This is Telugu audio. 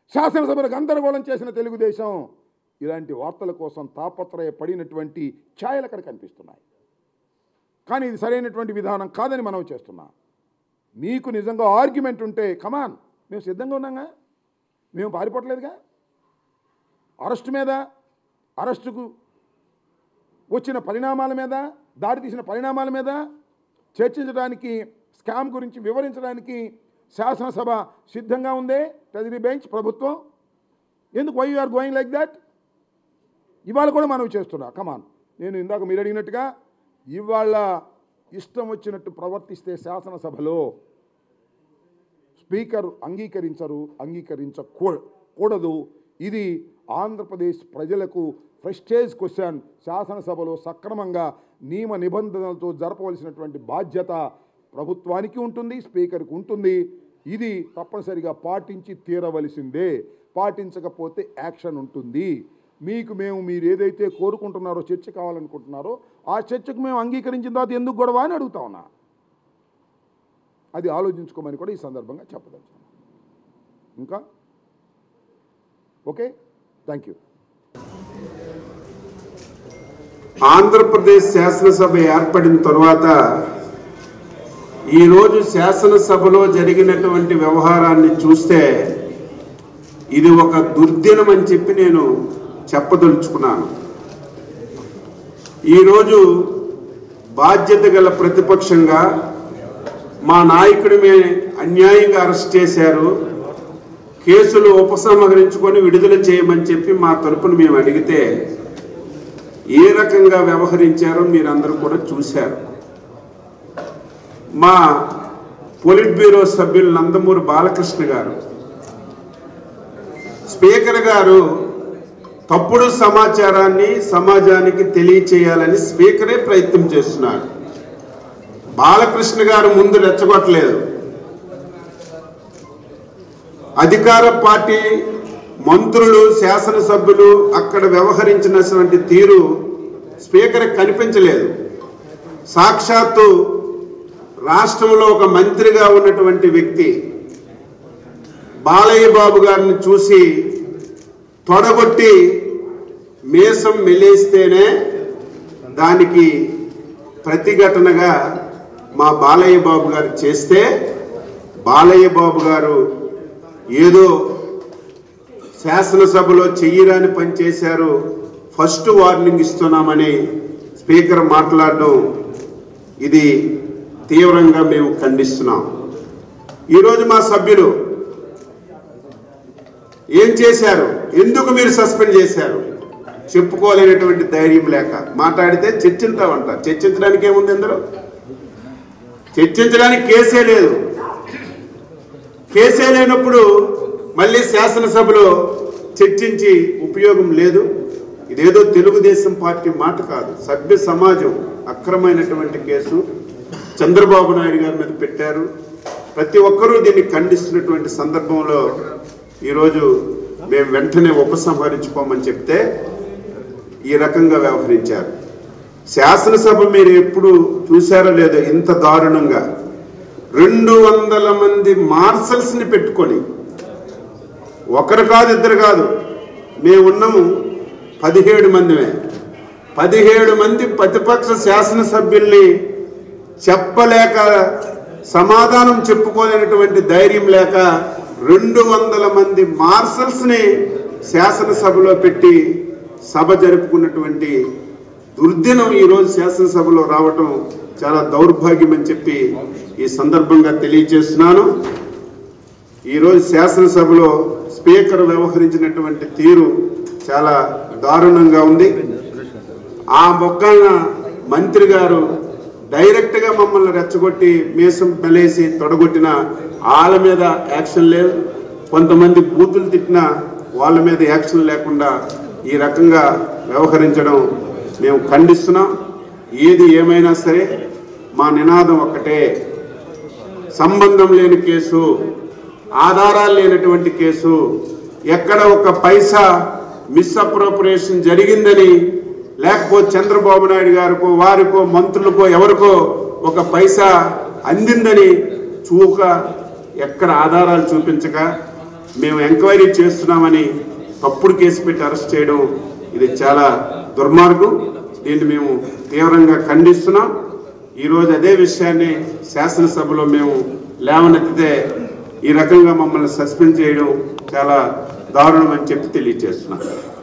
శాసనసభను గందరగోళం చేసిన తెలుగుదేశం ఇలాంటి వార్తల కోసం తాపత్రయపడినటువంటి ఛాయలు అక్కడ కనిపిస్తున్నాయి కానీ ఇది సరైనటువంటి విధానం కాదని మనం చేస్తున్నాం మీకు నిజంగా ఆర్గ్యుమెంట్ ఉంటే కమాన్ మేము సిద్ధంగా ఉన్నాగా మేము పారిపోవట్లేదుగా అరెస్టు మీద అరెస్టుకు వచ్చిన పరిణామాల మీద దారితీసిన పరిణామాల మీద చర్చించడానికి స్కామ్ గురించి వివరించడానికి శాసనసభ సిద్ధంగా ఉందే ట్రెజరీ బెంచ్ ప్రభుత్వం ఎందుకు why are going like that ఇవాళ కూడా మనం చేస్తున్నా కమాన్ నేను ఇందాక మీరు అడిగినట్టుగా ఇవాళ ఇష్టం వచ్చినట్టు ప్రవర్తిస్తే శాసనసభలో స్పీకర్ అంగీకరించరు అంగీకరించకూడదు ఇది ఆంధ్రప్రదేశ్ ప్రజలకు ఫ్రెస్టేజ్ క్వశ్చన్ శాసనసభలో సక్రమంగా నియమ నిబంధనలతో జరపవలసినటువంటి బాధ్యత ప్రభుత్వానికి ఉంటుంది స్పీకర్కి ఉంటుంది ఇది తప్పనిసరిగా పాటించి తీరవలసిందే పాటించకపోతే యాక్షన్ ఉంటుంది మీకు మేము మీరు ఏదైతే కోరుకుంటున్నారో చర్చ కావాలనుకుంటున్నారో ఆ చర్చకు మేము అంగీకరించిన తర్వాత ఎందుకు గొడవ అని అడుగుతా ఉన్నా అది ఆలోచించుకోమని కూడా ఈ సందర్భంగా చెప్పదలుచుకున్నాను ఇంకా ఓకే థ్యాంక్ యూ ఆంధ్రప్రదేశ్ శాసనసభ ఏర్పడిన తరువాత ఈరోజు శాసనసభలో జరిగినటువంటి వ్యవహారాన్ని చూస్తే ఇది ఒక దుర్దినం అని చెప్పి నేను చెప్పదలుచుకున్నాను ఈరోజు బాధ్యత గల ప్రతిపక్షంగా మా నాయకుడిని అన్యాయంగా అరెస్ట్ చేశారు కేసులు ఉపసంహరించుకొని విడుదల చేయమని చెప్పి మా తరపున మేము అడిగితే ఏ రకంగా వ్యవహరించారో మీరందరూ కూడా చూశారు మా పొలిట్ బ్యూరో సభ్యులు నందమూరి బాలకృష్ణ గారు స్పీకర్ గారు తప్పుడు సమాచారాన్ని సమాజానికి తెలియచేయాలని స్పీకరే ప్రయత్నం చేస్తున్నారు బాలకృష్ణ గారు ముందు రెచ్చగొట్టలేదు అధికార పార్టీ మంత్రులు శాసనసభ్యులు అక్కడ వ్యవహరించినటువంటి తీరు స్పీకర్ కనిపించలేదు సాక్షాత్తు రాష్ట్రంలో ఒక మంత్రిగా ఉన్నటువంటి వ్యక్తి బాలయ్య బాబు గారిని చూసి తొడగొట్టి మీసం మెలేస్తేనే దానికి ప్రతిఘటనగా మా బాలయ్య బాబు గారు చేస్తే బాలయ్య బాబు గారు ఏదో శాసనసభలో చెయ్యరాని పని చేశారు ఫస్ట్ వార్నింగ్ ఇస్తున్నామని స్పీకర్ మాట్లాడడం ఇది తీవ్రంగా మేము ఖండిస్తున్నాం ఈరోజు మా సభ్యులు ఏం చేశారు ఎందుకు మీరు సస్పెండ్ చేశారు చెప్పుకోలేనటువంటి ధైర్యం లేక మాట్లాడితే చర్చించామంట చర్చించడానికి ఏముంది ఇందులో చర్చించడానికి కేసే లేదు కేసే లేనప్పుడు మళ్ళీ శాసనసభలో చర్చించి ఉపయోగం లేదు ఇదేదో తెలుగుదేశం పార్టీ మాట కాదు సభ్య సమాజం అక్రమైనటువంటి కేసు చంద్రబాబు నాయుడు గారి మీద పెట్టారు ప్రతి ఒక్కరూ దీన్ని ఖండిస్తున్నటువంటి సందర్భంలో ఈరోజు మేము వెంటనే ఉపసంహరించుకోమని చెప్తే ఈ రకంగా వ్యవహరించారు శాసనసభ మీరు ఎప్పుడు చూశారో లేదో ఇంత దారుణంగా రెండు వందల మంది మార్షల్స్ని పెట్టుకొని ఒకరు కాదు ఇద్దరు కాదు మేము ఉన్నాము పదిహేడు మందిమే పదిహేడు మంది ప్రతిపక్ష శాసనసభ్యుల్ని చెప్పలేక సమాధానం చెప్పుకోలేనటువంటి ధైర్యం లేక రెండు వందల మంది మార్షల్స్ని శాసనసభలో పెట్టి సభ జరుపుకున్నటువంటి దుర్దినం ఈరోజు శాసనసభలో రావటం చాలా దౌర్భాగ్యం అని చెప్పి ఈ సందర్భంగా తెలియజేస్తున్నాను ఈరోజు శాసనసభలో స్పీకర్ వ్యవహరించినటువంటి తీరు చాలా దారుణంగా ఉంది ఆ మొక్కన మంత్రి గారు డైరెక్ట్గా మమ్మల్ని రెచ్చగొట్టి మీసం పెలేసి తొడగొట్టిన వాళ్ళ మీద యాక్షన్ లేదు కొంతమంది బూతులు తిట్టిన వాళ్ళ మీద యాక్షన్ లేకుండా ఈ రకంగా వ్యవహరించడం మేము ఖండిస్తున్నాం ఏది ఏమైనా సరే మా నినాదం ఒక్కటే సంబంధం లేని కేసు ఆధారాలు లేనటువంటి కేసు ఎక్కడ ఒక పైసా మిస్అప్రోపరియేషన్ జరిగిందని లేకపోతే చంద్రబాబు నాయుడు గారికో వారికో మంత్రులకో ఎవరికో ఒక పైసా అందిందని చూక ఎక్కడ ఆధారాలు చూపించక మేము ఎంక్వైరీ చేస్తున్నామని తప్పుడు కేసు పెట్టి అరెస్ట్ చేయడం ఇది చాలా దుర్మార్గం దీన్ని మేము తీవ్రంగా ఖండిస్తున్నాం ఈరోజు అదే విషయాన్ని శాసనసభలో మేము లేవనెత్తితే ఈ రకంగా మమ్మల్ని సస్పెండ్ చేయడం చాలా దారుణం అని చెప్పి తెలియజేస్తున్నాం